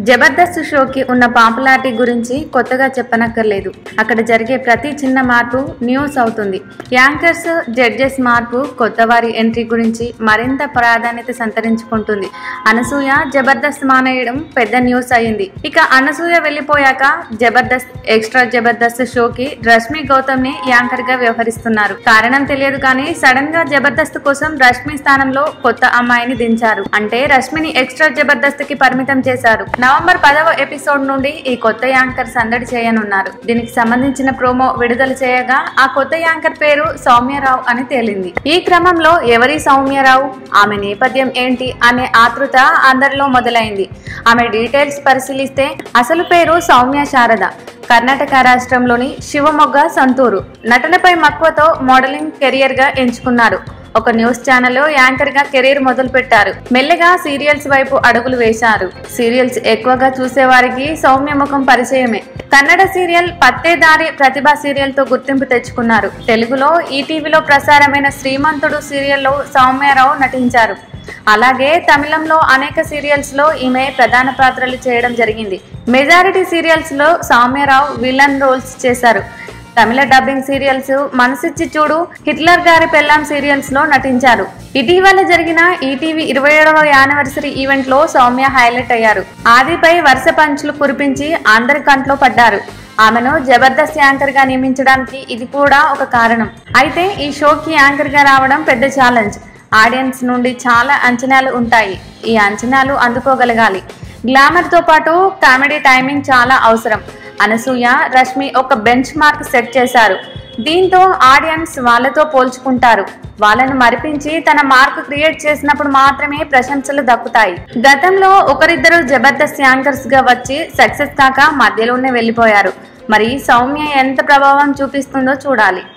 జబర్దస్త్ షోకి ఉన్న పాపులారిటీ గురించి కొత్తగా చెప్పనక్కర్లేదు అక్కడ జరిగే ప్రతి చిన్న మార్పు న్యూస్ అవుతుంది యాంకర్స్ జడ్జెస్ మార్పు కొత్త వారి ఎంట్రీ గురించి మరింత ప్రాధాన్యత సంతరించుకుంటుంది అనసూయ జబర్దస్త్ మానేయడం పెద్ద న్యూస్ అయింది ఇక అనసూయ వెళ్ళిపోయాక జబర్దస్త్ ఎక్స్ట్రా జబర్దస్త్ షోకి రష్మి గౌతమ్ ని యాంకర్ గా వ్యవహరిస్తున్నారు కారణం తెలియదు కానీ సడన్ గా జబర్దస్త్ కోసం రష్మి స్థానంలో కొత్త అమ్మాయిని దించారు అంటే రష్మిని ఎక్స్ట్రా జబర్దస్త్ కి పరిమితం చేశారు నవంబర్ పదవ ఎపిసోడ్ నుండి ఈ కొత్త యాంకర్ సందడి చేయనున్నారు దీనికి సంబంధించిన ప్రోమో విడుదల చేయగా ఆ కొత్త యాంకర్ పేరు సౌమ్యరావు అని తేలింది ఈ క్రమంలో ఎవరి సౌమ్యరావు ఆమె నేపథ్యం ఏంటి అనే ఆతృత అందరిలో మొదలైంది ఆమె డీటెయిల్స్ పరిశీలిస్తే అసలు పేరు సౌమ్య శారద కర్ణాటక రాష్ట్రంలోని శివమొగ్గ సంతూరు నటనపై మక్కువతో మోడలింగ్ కెరియర్ గా ఎంచుకున్నారు ఒక న్యూస్ ఛానల్లో యాంకర్ గా కెరీర్ మొదలు పెట్టారు మెల్లగా సీరియల్స్ వైపు అడుగులు వేశారు సీరియల్స్ ఎక్కువగా చూసేవారికి సౌమ్య ముఖం పరిచయమే కన్నడ సీరియల్ పత్తేదారి ప్రతిభ సీరియల్ తో గుర్తింపు తెచ్చుకున్నారు తెలుగులో ఈటీవీలో ప్రసారమైన శ్రీమంతుడు సీరియల్లో సౌమ్యారావు నటించారు అలాగే తమిళంలో అనేక సీరియల్స్ లో ఈమె ప్రధాన పాత్రలు చేయడం జరిగింది మెజారిటీ సీరియల్స్ లో సౌమ్యరావు విలన్ రోల్స్ చేశారు తమిళ డబ్బింగ్ సీరియల్స్ మనసిచ్చి చూడు హిట్లర్ గారి పెళ్ళాం సీరియల్స్ లో నటించారు ఇటీవల జరిగిన ఈటీవీ ఇరవై ఏడవ యానివర్సరీ ఈవెంట్ లో సౌమ్య హైలైట్ అయ్యారు ఆదిపై వరుస పంచులు కురిపించి అందరి కంట్లో పడ్డారు ఆమెను జబర్దస్త్ యాంకర్ గా నియమించడానికి ఇది కూడా ఒక కారణం అయితే ఈ షోకి యాంకర్ గా రావడం పెద్ద ఛాలెంజ్ ఆడియన్స్ నుండి చాలా అంచనాలు ఉంటాయి ఈ అంచనాలు అందుకోగలగాలి గ్లామర్ తో పాటు కామెడీ టైమింగ్ చాలా అవసరం అనసూయ రష్మి ఒక బెంచ్ మార్క్ సెట్ చేశారు దీంతో ఆడియన్స్ వాళ్ళతో పోల్చుకుంటారు వాళ్ళను మరిపించి తన మార్క్ క్రియేట్ చేసినప్పుడు మాత్రమే ప్రశంసలు దక్కుతాయి గతంలో ఒకరిద్దరు జబర్దస్త్ యాంకర్స్ గా వచ్చి సక్సెస్ కాక మధ్యలోనే వెళ్ళిపోయారు మరి సౌమ్య ఎంత ప్రభావం చూపిస్తుందో చూడాలి